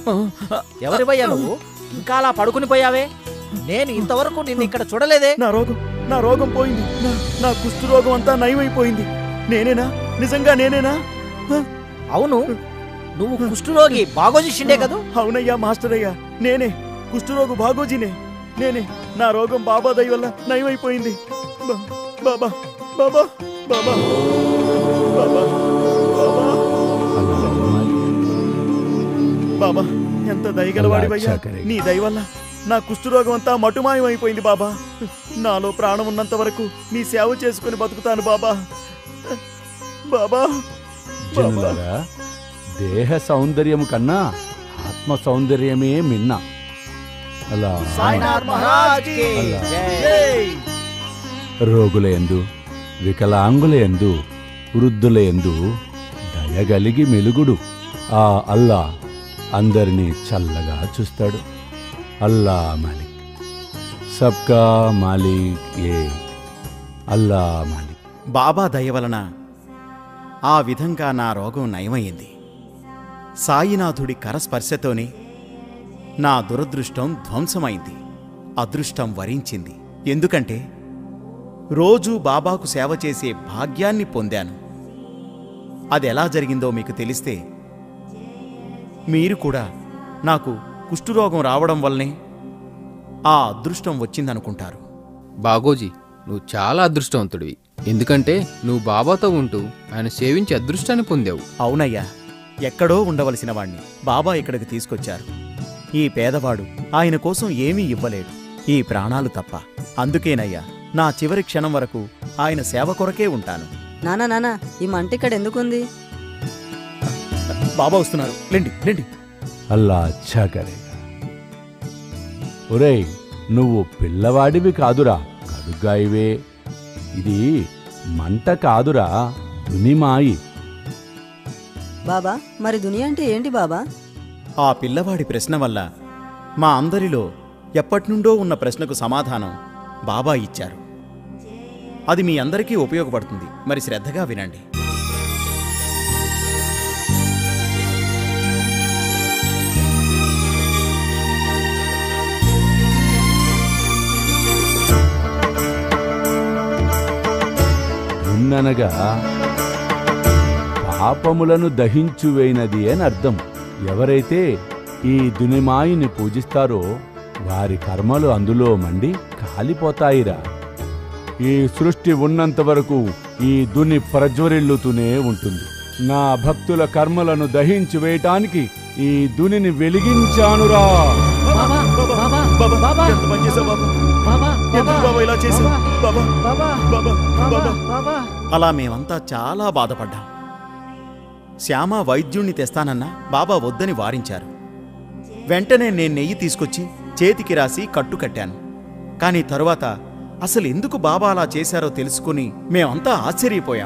ఎవరివయ్యా నువ్వు ఇంకా అలా పడుకుని పోయావే నేను ఇంతవరకు నిన్ను ఇక్కడ చూడలేదే నా రోగం నా రోగం పోయింది నా- నా కుష్టు రోగం అంతా నయమైపోయింది నేనేనా నిజంగా నేనేనా హ? అవును నువ్వు కుష్ఠరోగి బాగోజీ షిండే కదూ అవునయ్యా మాస్టర్ అయ్యా నేనే కుష్ఠరోగు బాగోజీనే నేనే నా రోగం బాబా దయ వల్ల నయమైపోయింది బా- బాబా బాబా బాబా బాబా బాబా బాబా ఎంత దయగలవాడివయ్యా అలా చాకరీ. నీ దయ వల్ల నా కుష్ఠరోగం అంతా మటుమాయం అయిపోయింది బాబా నాలో ప్రాణం ఉన్నంత వరకు నీ సేవ చేసుకుని బతుకుతాను బాబా బాబా జనులారా దేహ సౌందర్యము కన్నా ఆత్మ సౌందర్యమే మిన్న అలా సాయినాథ్ మహారాజ్ కి అల్లా. జై. రోగుల యందు వికలాంగుల యందు వృద్ధుల యందు దయగలిగి మెలుగుడు ఆ అల్లా అందరినీ చల్లగా చూస్తాడు అల్లా మాలిక్ సబ్కా మాలిక్ ఏ అల్లా మాలిక్ బాబా దయ వలన ఆ విధంగా నా రోగం నయమయ్యింది సాయినాథుడి కరస్పర్శతోనే నా దురదృష్టం ధ్వంసమైంది అదృష్టం వరించింది ఎందుకంటే రోజూ బాబాకు సేవ చేసే భాగ్యాన్ని పొందాను అది ఎలా జరిగిందో మీకు తెలిస్తే మీరు కూడా నాకు కుష్ఠురోగం రావడం వల్లనే ఆ అదృష్టం వచ్చిందనుకుంటారు బాగోజీ నువ్వు చాలా అదృష్టవంతుడివి ఎందుకంటే నువ్వు బాబాతో ఉంటూ ఆయన సేవించి అదృష్టాన్ని పొందావు అవునయ్యా ఎక్కడో ఉండవలసిన వాణ్ణి బాబా ఇక్కడికి తీసుకొచ్చారు ఈ పేదవాడు ఆయన కోసం ఏమీ ఇవ్వలేడు ఈ ప్రాణాలు తప్ప అందుకేనయ్యా నా చివరి క్షణం వరకు ఆయన సేవ కొరకే ఉంటాను నానా నానా ఈ మంట ఇక్కడ ఎందుకుంది బాబా వస్తున్నారు లేండి లేండి అల్లా అచ్చా కరేగా ఒరేయ్ నువ్వు పిల్లవాడివి కాదురా కడుగ్గాయివే ఇది మంట కాదురా దునిమాయి బాబా మరి దునియా అంటే ఏంటి బాబా ఆ పిల్లవాడి ప్రశ్న వల్ల మా అందరిలో ఎప్పటినుండో ఉన్న ప్రశ్నకు సమాధానం బాబా ఇచ్చారు అది మీ అందరికీ ఉపయోగపడుతుంది మరి శ్రద్ధగా వినండి దున్ననగా పాపములను దహించువేయినది అని అర్థం ఎవరైతే ఈ దునిమాయిని పూజిస్తారో వారి కర్మలు అందులో మండి కాలిపోతాయిరా ఈ సృష్టి ఉన్నంత వరకు ఈ దుని ప్రజ్వరిల్లుతూనే ఉంటుంది నా భక్తుల కర్మలను దహించి వేయటానికి ఈ దునిని వెలిగించానురా బాబా, బాబా, బాబా బాబా. ఎంత పని చేశావు బాబా బాబా, ఎందుకు బాబా ఇలా చేశావు బాబా బాబా, బాబా బాబా, బాబా బాబా. అలా మేమంతా చాలా బాధపడ్డాం శ్యామ వైద్యుణ్ణి తెస్తానన్నా బాబా వద్దని వారించారు వెంటనే నేను నెయ్యి తీసుకొచ్చి చేతికి రాసి కట్టు కట్టాను కానీ తరువాత అసలు ఎందుకు బాబా అలా చేశారో తెలుసుకుని మేమంతా ఆశ్చర్యపోయాం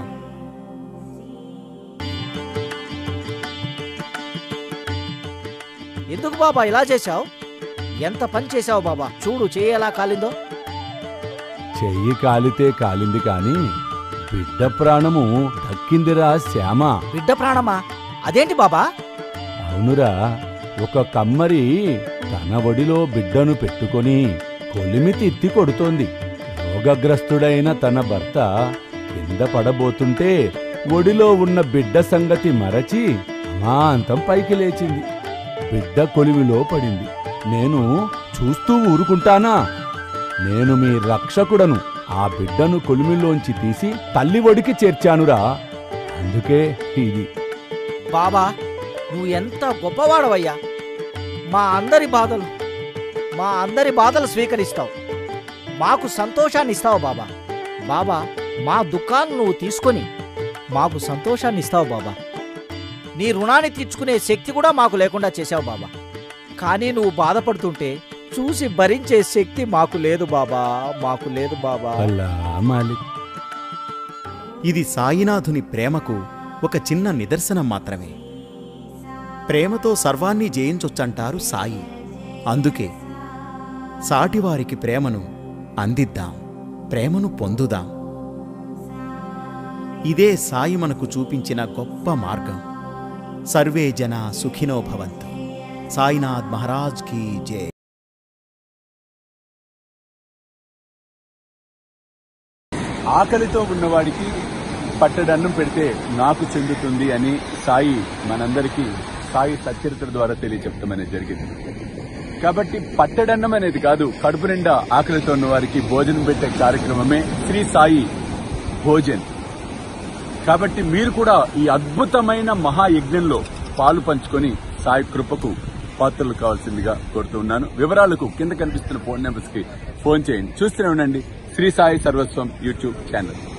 ఎందుకు బాబా ఇలా చేశావు ఎంత పని చేశావు బాబా చూడు చెయ్యి ఎలా కాలిందో చెయ్యి కాలితే కాలింది కాని బిడ్డ ప్రాణము దక్కిందిరా శ్యామ బిడ్డ ప్రాణమా అదేంటి బాబా అవునురా ఒక కమ్మరి తన ఒడిలో బిడ్డను పెట్టుకొని కొలిమి తిత్తి కొడుతోంది రోగగ్రస్తుడైన తన భర్త కింద పడబోతుంటే ఒడిలో ఉన్న బిడ్డ సంగతి మరచి అమాంతం పైకి లేచింది బిడ్డ కొలిమిలో పడింది నేను చూస్తూ ఊరుకుంటానా నేను మీ రక్షకుడను ఆ బిడ్డను కొలిమిలోంచి తీసి తల్లి ఒడికి చేర్చానురా అందుకే ఇది బాబా నువ్వు ఎంత గొప్పవాడవయ్యా మా అందరి బాధలు మా అందరి బాధలు స్వీకరిస్తావు మాకు సంతోషాన్ని ఇస్తావు బాబా బాబా మా దుఃఖాన్ని నువ్వు తీసుకొని మాకు సంతోషాన్ని ఇస్తావు బాబా నీ రుణాన్ని తీర్చుకునే శక్తి కూడా మాకు లేకుండా చేశావు బాబా కానీ నువ్వు బాధపడుతుంటే చూసి భరించే శక్తి మాకు లేదు బాబా మాకు లేదు బాబా అల్లా మాలిక్ ఇది సాయినాథుని ప్రేమకు ఒక చిన్న నిదర్శనం మాత్రమే ప్రేమతో సర్వాన్ని జయించొచ్చంటారు సాయి అందుకే సాటివారికి ప్రేమను అందిద్దాం ప్రేమను పొందుదాం ఇదే సాయి మనకు చూపించిన గొప్ప మార్గం సర్వే జన సుఖినో భవంతు సాయినాథ్ మహారాజ్ కీ జై ఆకలితో ఉన్నవాడికి పట్టడన్నం పెడితే నాకు చెందుతుంది అని సాయి మనందరికీ సాయి సచ్చరిత్ర ద్వారా తెలియచెప్తామనేది జరిగింది కాబట్టి పట్టడన్నం అనేది కాదు కడుపు నిండా ఆకలితో ఉన్న వారికి భోజనం పెట్టే కార్యక్రమమే శ్రీ సాయి భోజన్ కాబట్టి మీరు కూడా ఈ అద్భుతమైన మహాయజ్ఞంలో పాలు పంచుకొని సాయి కృపకు పాత్రలు కావాల్సిందిగా కోరుతున్నాను వివరాలకు కింద కనిపిస్తున్న ఫోన్ నెంబర్స్ కి ఫోన్ చేయండి చూస్తూనే ఉండండి శ్రీ సాయి సర్వస్వం యూట్యూబ్ ఛానల్